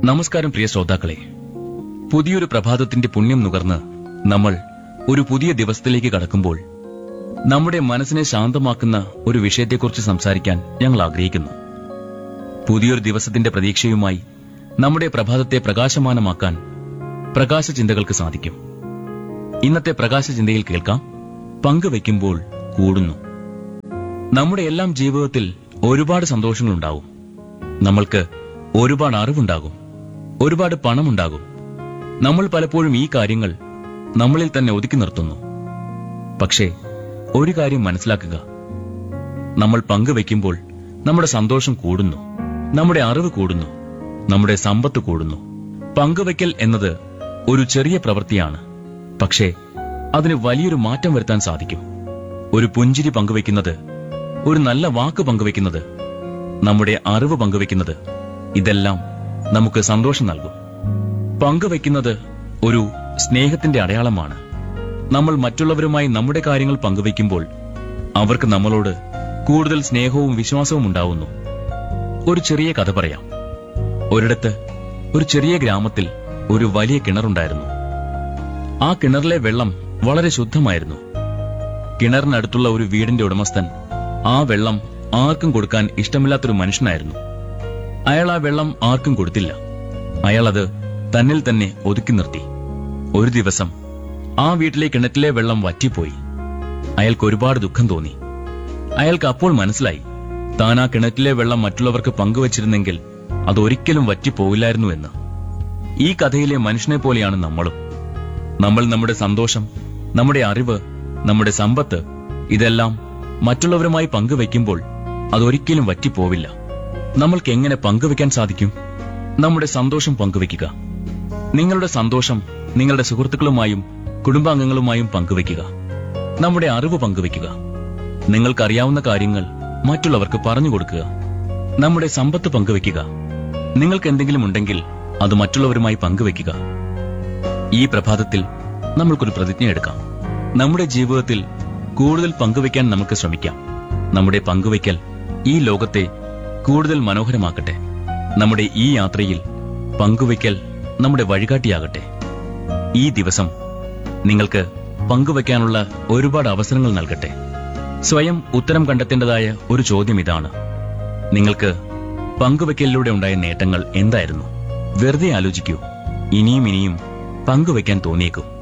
നമസ്കാരം പ്രിയ ശ്രോതാക്കളെ പുതിയൊരു പ്രഭാതത്തിന്റെ പുണ്യം നുകർന്ന് നമ്മൾ ഒരു പുതിയ ദിവസത്തിലേക്ക് കടക്കുമ്പോൾ നമ്മുടെ മനസ്സിനെ ശാന്തമാക്കുന്ന ഒരു വിഷയത്തെക്കുറിച്ച് സംസാരിക്കാൻ ഞങ്ങൾ ആഗ്രഹിക്കുന്നു പുതിയൊരു ദിവസത്തിന്റെ പ്രതീക്ഷയുമായി നമ്മുടെ പ്രഭാതത്തെ പ്രകാശമാനമാക്കാൻ പ്രകാശ ചിന്തകൾക്ക് സാധിക്കും ഇന്നത്തെ പ്രകാശ ചിന്തയിൽ കേൾക്കാം പങ്കുവെക്കുമ്പോൾ കൂടുന്നു നമ്മുടെ എല്ലാം ജീവിതത്തിൽ ഒരുപാട് സന്തോഷങ്ങളുണ്ടാവും നമ്മൾക്ക് ഒരുപാട് അറിവുണ്ടാകും ഒരുപാട് പണമുണ്ടാകും നമ്മൾ പലപ്പോഴും ഈ കാര്യങ്ങൾ നമ്മളിൽ തന്നെ ഒതുക്കി നിർത്തുന്നു പക്ഷേ ഒരു കാര്യം മനസ്സിലാക്കുക നമ്മൾ പങ്കുവെക്കുമ്പോൾ നമ്മുടെ സന്തോഷം കൂടുന്നു നമ്മുടെ അറിവ് കൂടുന്നു നമ്മുടെ സമ്പത്ത് കൂടുന്നു പങ്കുവെക്കൽ എന്നത് ഒരു ചെറിയ പ്രവൃത്തിയാണ് പക്ഷേ അതിന് വലിയൊരു മാറ്റം വരുത്താൻ സാധിക്കും ഒരു പുഞ്ചിരി പങ്കുവെക്കുന്നത് ഒരു നല്ല വാക്ക് പങ്കുവെക്കുന്നത് നമ്മുടെ അറിവ് പങ്കുവെക്കുന്നത് ഇതെല്ലാം നമുക്ക് സന്തോഷം നൽകും പങ്കുവെക്കുന്നത് ഒരു സ്നേഹത്തിന്റെ അടയാളമാണ് നമ്മൾ മറ്റുള്ളവരുമായി നമ്മുടെ കാര്യങ്ങൾ പങ്കുവെക്കുമ്പോൾ അവർക്ക് നമ്മളോട് കൂടുതൽ സ്നേഹവും വിശ്വാസവും ഉണ്ടാവുന്നു ഒരു ചെറിയ കഥ പറയാം ഒരിടത്ത് ഒരു ചെറിയ ഗ്രാമത്തിൽ ഒരു വലിയ കിണറുണ്ടായിരുന്നു ആ കിണറിലെ വെള്ളം വളരെ ശുദ്ധമായിരുന്നു കിണറിനടുത്തുള്ള ഒരു വീടിന്റെ ഉടമസ്ഥൻ ആ വെള്ളം ആർക്കും കൊടുക്കാൻ ഇഷ്ടമില്ലാത്തൊരു മനുഷ്യനായിരുന്നു അയാൾ ആ വെള്ളം ആർക്കും കൊടുത്തില്ല അയാൾ അത് തന്നിൽ തന്നെ ഒതുക്കി നിർത്തി ഒരു ദിവസം ആ വീട്ടിലെ കിണറ്റിലെ വെള്ളം വറ്റിപ്പോയി അയാൾക്ക് ഒരുപാട് ദുഃഖം തോന്നി അയാൾക്ക് അപ്പോൾ മനസ്സിലായി താൻ ആ കിണറ്റിലെ വെള്ളം മറ്റുള്ളവർക്ക് പങ്കുവച്ചിരുന്നെങ്കിൽ അതൊരിക്കലും വറ്റിപ്പോയില്ലായിരുന്നു എന്ന് ഈ കഥയിലെ മനുഷ്യനെ പോലെയാണ് നമ്മളും നമ്മൾ നമ്മുടെ സന്തോഷം നമ്മുടെ അറിവ് നമ്മുടെ സമ്പത്ത് ഇതെല്ലാം മറ്റുള്ളവരുമായി പങ്കുവെക്കുമ്പോൾ അതൊരിക്കലും വറ്റിപ്പോവില്ല നമ്മൾക്ക് എങ്ങനെ പങ്കുവെക്കാൻ സാധിക്കും നമ്മുടെ സന്തോഷം പങ്കുവെക്കുക നിങ്ങളുടെ സന്തോഷം നിങ്ങളുടെ സുഹൃത്തുക്കളുമായും കുടുംബാംഗങ്ങളുമായും പങ്കുവെക്കുക നമ്മുടെ അറിവ് പങ്കുവെക്കുക നിങ്ങൾക്കറിയാവുന്ന കാര്യങ്ങൾ മറ്റുള്ളവർക്ക് പറഞ്ഞു കൊടുക്കുക നമ്മുടെ സമ്പത്ത് പങ്കുവെക്കുക നിങ്ങൾക്ക് എന്തെങ്കിലും ഉണ്ടെങ്കിൽ അത് മറ്റുള്ളവരുമായി പങ്കുവെക്കുക ഈ പ്രഭാതത്തിൽ നമ്മൾക്കൊരു പ്രതിജ്ഞ എടുക്കാം നമ്മുടെ ജീവിതത്തിൽ കൂടുതൽ പങ്കുവെക്കാൻ നമുക്ക് ശ്രമിക്കാം നമ്മുടെ പങ്കുവെക്കൽ ഈ ലോകത്തെ കൂടുതൽ മനോഹരമാക്കട്ടെ നമ്മുടെ ഈ യാത്രയിൽ പങ്കുവെക്കൽ നമ്മുടെ വഴികാട്ടിയാകട്ടെ ഈ ദിവസം നിങ്ങൾക്ക് പങ്കുവെക്കാനുള്ള ഒരുപാട് അവസരങ്ങൾ നൽകട്ടെ സ്വയം ഉത്തരം കണ്ടെത്തേണ്ടതായ ഒരു ചോദ്യം ഇതാണ് നിങ്ങൾക്ക് പങ്കുവെക്കലിലൂടെ ഉണ്ടായ നേട്ടങ്ങൾ എന്തായിരുന്നു വെറുതെ ആലോചിക്കൂ ഇനിയും ഇനിയും പങ്കുവെക്കാൻ തോന്നിയേക്കും